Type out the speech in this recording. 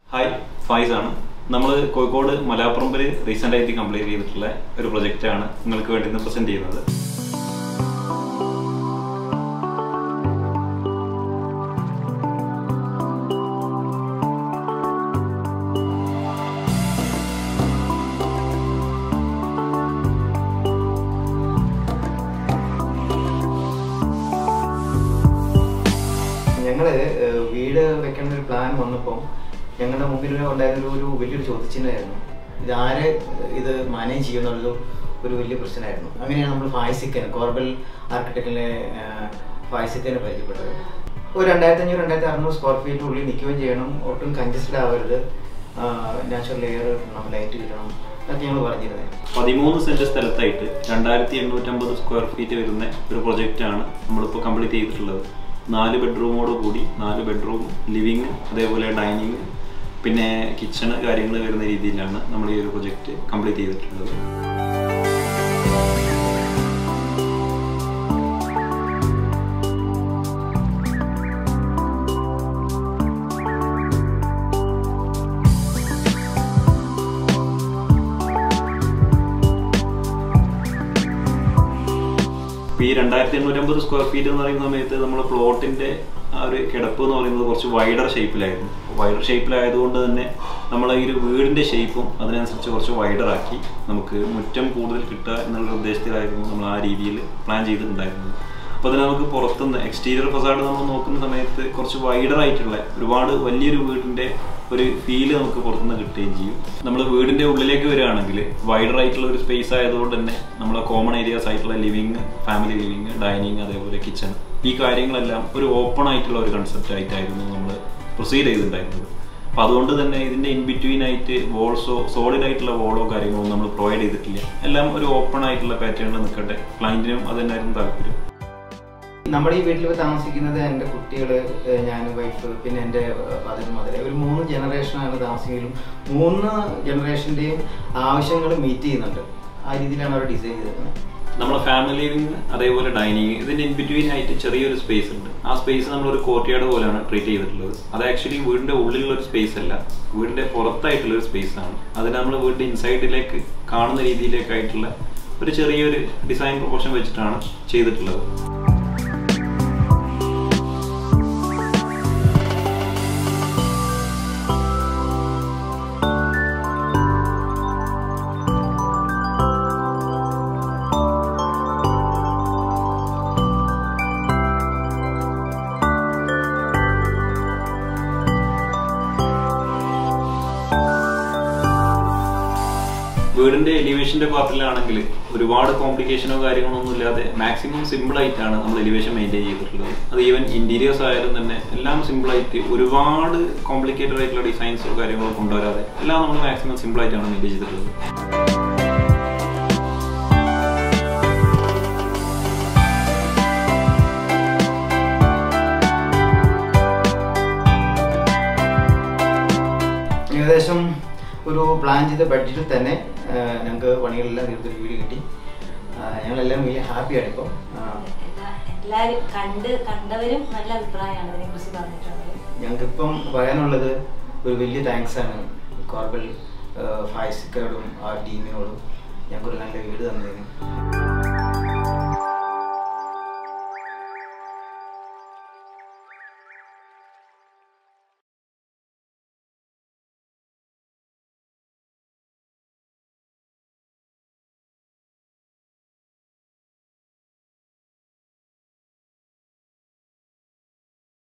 hi Fayis ആണ് നമ്മൾ കോഴിക്കോട് മലയാപ്പുറമ്പിൽ റീസെൻ്റ് ആയിട്ട് കംപ്ലീറ്റ് ചെയ്തിട്ടുള്ള ഒരു പ്രൊജക്റ്റാണ് നിങ്ങൾക്ക് വേണ്ടി ഇന്ന് പ്രസൻറ്റ് ചെയ്യുന്നത് ഞങ്ങള് ഏഹ്, വീട് വെക്കേണ്ട ഒരു പ്ലാൻ വന്നപ്പോൾ ഞങ്ങളുടെ മുമ്പിൽ ഉണ്ടായിരുന്ന ഒരു- ഒരു വലിയൊരു ചോദ്യചിഹ്നമായിരുന്നു ഇത് ആര് ഇത് മാനേജ് ചെയ്യുന്നുള്ളൊരു ഒരു വലിയ പ്രശ്നമായിരുന്നു അങ്ങനെയാണ് നമ്മൾ ഫായ്സിക്കൻ കോർബൽ ആർക്കിടെക്റ്റിലെ ഫായ്സിക്കനെ പരിചയപ്പെട്ടത് ഒരു രണ്ടായിരത്തി അഞ്ഞൂറ് രണ്ടായിരത്തി അറുന്നൂറ് സ്ക്വയർ ഫീറ്റ് ഉള്ളിൽ നിൽക്കുകയും ചെയ്യണം ഒട്ടും കൺജസ്റ്റഡ് ആവരുത് നാച്ചുറൽ എയർ കിട്ടണം ലൈറ്റ് കിട്ടണം അതൊക്കെ ഞങ്ങൾ പറഞ്ഞിരുന്നത് പതിമൂന്ന് സെൻറ്റ് സ്ഥലത്തായിട്ട് രണ്ടായിരത്തി എണ്ണൂറ്റമ്പത് സ്ക്വയർ ഫീറ്റ് വരുന്ന ഒരു പ്രൊജക്റ്റാണ് നമ്മളിപ്പോൾ കംപ്ലീറ്റ് ചെയ്തിട്ടുള്ളത് നാല് ബെഡ്റൂമോട് കൂടി നാല് ബെഡ്റൂം ലിവിങ് അതേപോലെ ഡൈനിങ് പിന്നെ കിച്ചണ് കാര്യങ്ങൾ വരുന്ന രീതിയിലാണ് നമ്മൾ ഈ ഒരു പ്രൊജക്റ്റ് കംപ്ലീറ്റ് ചെയ്തിട്ടുള്ളത് ഇപ്പൊ ഈ രണ്ടായിരത്തി എണ്ണൂറ്റമ്പത് സ്ക്വയർ ഫീറ്റ് എന്ന് പറയുന്ന സമയത്ത് നമ്മൾ പ്ലോട്ടിന്റെ ആ ഒരു കിടപ്പ് എന്ന് പറയുന്നത് കുറച്ച് വൈഡർ ഷേപ്പിലായിരുന്നു വൈഡർ ഷേപ്പിലായതുകൊണ്ട് തന്നെ നമ്മൾ ഈ ഒരു വീടിന്റെ ഷേപ്പും അതിനനുസരിച്ച് കുറച്ച് വൈഡർ ആക്കി നമുക്ക് മുറ്റം കൂടുതൽ കിട്ടുക എന്നുള്ള ഉദ്ദേശത്തിലായിരുന്നു നമ്മൾ ആ രീതിയിൽ പ്ലാൻ ചെയ്തിട്ടുണ്ടായിരുന്നത് അപ്പോൾ അതിന് നമുക്ക് പുറത്തുനിന്ന് എക്സ്റ്റീരിയർ ഫസാഡ് നമ്മൾ നോക്കുന്ന സമയത്ത് കുറച്ച് വൈഡർ ആയിട്ടുള്ള ഒരുപാട് വലിയൊരു വീടിന്റെ ഒരു ഫീല് നമുക്ക് പുറത്തുനിന്ന് കിട്ടുകയും ചെയ്യും നമ്മൾ വീടിന്റെ ഉള്ളിലേക്ക് വരികയാണെങ്കിൽ വൈഡർ ആയിട്ടുള്ള ഒരു സ്പേസ് ആയതുകൊണ്ട് തന്നെ നമ്മളെ കോമൺ ഏരിയാസ് ആയിട്ടുള്ള ലിവിങ് ഫാമിലി ലിവിങ് ഡൈനിങ് അതേപോലെ കിച്ചൺ ഈ കാര്യങ്ങളെല്ലാം ഒരു ഓപ്പൺ ആയിട്ടുള്ള ഒരു കൺസെപ്റ്റ് ആയിട്ടായിരുന്നു നമ്മൾ പ്രൊസീഡ് ചെയ്തിട്ടുണ്ടായിരുന്നത് അപ്പോൾ അതുകൊണ്ട് തന്നെ ഇതിന്റെ ഇൻ ബിറ്റ്വീൻ ആയിട്ട് വോൾസോ സോളിഡ് ആയിട്ടുള്ള വോളോ കാര്യങ്ങളോ നമ്മൾ പ്രൊവൈഡ് ചെയ്തിട്ടില്ല എല്ലാം ഒരു ഓപ്പൺ ആയിട്ടുള്ള പാറ്റേണിൽ നിൽക്കട്ടെ ക്ലയന്റിനും അത് തന്നെയായിരുന്നു താല്പര്യം നമ്മുടെ ഈ വീട്ടിൽ താമസിക്കുന്നത് എൻ്റെ കുട്ടികൾ ഞാൻ വൈഫ് പിന്നെ എൻ്റെ ഫാദർ മദർ ഒരു മൂന്ന് ജനറേഷനാണ് താമസിക്കുന്നതും മൂന്ന് ജനറേഷൻ്റെയും ആവശ്യങ്ങൾ മീറ്റ് ചെയ്യുന്നുണ്ട് ആ രീതിയിലാണ് അവർ ഡിസൈൻ ചെയ്തിരിക്കുന്നത് നമ്മളെ ഫാമിലി ലിവിങ് അതേപോലെ ഡൈനിങ് ഇതിന്റെ ഇൻ ബിറ്റ്വീൻ ആയിട്ട് ചെറിയൊരു സ്പേസ് ഉണ്ട് ആ സ്പേസ് നമ്മൾ ഒരു കോർട്ട്യാർഡ് പോലെയാണ് ട്രീറ്റ് ചെയ്തിട്ടുള്ളത് അത് ആക്ച്വലി വീടിന്റെ ഉള്ളിലുള്ള ഒരു സ്പേസ് അല്ല വീടിന്റെ പുറത്തായിട്ടുള്ള ഒരു സ്പേസ് ആണ് അതിന് നമ്മൾ വീടിന്റെ ഇൻസൈഡിലേക്ക് കാണുന്ന രീതിയിലേക്കായിട്ടുള്ള ഒരു ചെറിയൊരു ഡിസൈൻ പ്രൊപ്പോഷൻ വെച്ചിട്ടാണ് ചെയ്തിട്ടുള്ളത് വീടിന്റെ എലിവേഷന്റെ പാർട്ടിലാണെങ്കിൽ ഒരുപാട് കോംപ്ലിക്കേഷനോ കാര്യങ്ങളോ ഒന്നും ഇല്ലാതെ മാക്സിമം സിമ്പിൾ ആയിട്ടാണ് നമ്മൾ എലിവേഷൻ മെയിൻറ്റെയിൻ ചെയ്തിട്ടുള്ളത് അത് ഈവൻ ഇന്റീരിയേഴ്സ് ആയാലും തന്നെ എല്ലാം സിമ്പിൾ ആയിട്ട് ഒരുപാട് കോംപ്ലിക്കേറ്റഡ് ആയിട്ടുള്ള ഡിസൈൻസോ കാര്യങ്ങളോ കൊണ്ടുവരാതെ എല്ലാം നമ്മൾ മാക്സിമം സിമ്പിൾ ആയിട്ടാണ് മെയിൻറ്റെയിൻ ചെയ്തിട്ടുള്ളത് ഏകദേശം ഒരു പ്ലാൻ ചെയ്ത ബഡ്ജറ്റിൽ തന്നെ ഞങ്ങൾക്ക് പണികളെല്ലാം തീർത്തൊരു വീട് കിട്ടി ആ, ഞങ്ങളെല്ലാം വലിയ ഹാപ്പിയാണ് ഇപ്പോൾ എല്ലാ- എല്ലാവരും കണ്ട് കണ്ടവരും നല്ല അഭിപ്രായമാണ് ഇതിനെ കുറിച്ച് പറഞ്ഞിട്ടുള്ളത് ഞങ്ങൾക്കിപ്പം പറയാനുള്ളത് ഒരു വലിയ താങ്ക്സ് ആണ് കോർബൽ ഫായ്സിക്കരോടും ആ ടീമിനോടും ഞങ്ങൾക്കൊരു നല്ല വീട് തന്നതിന്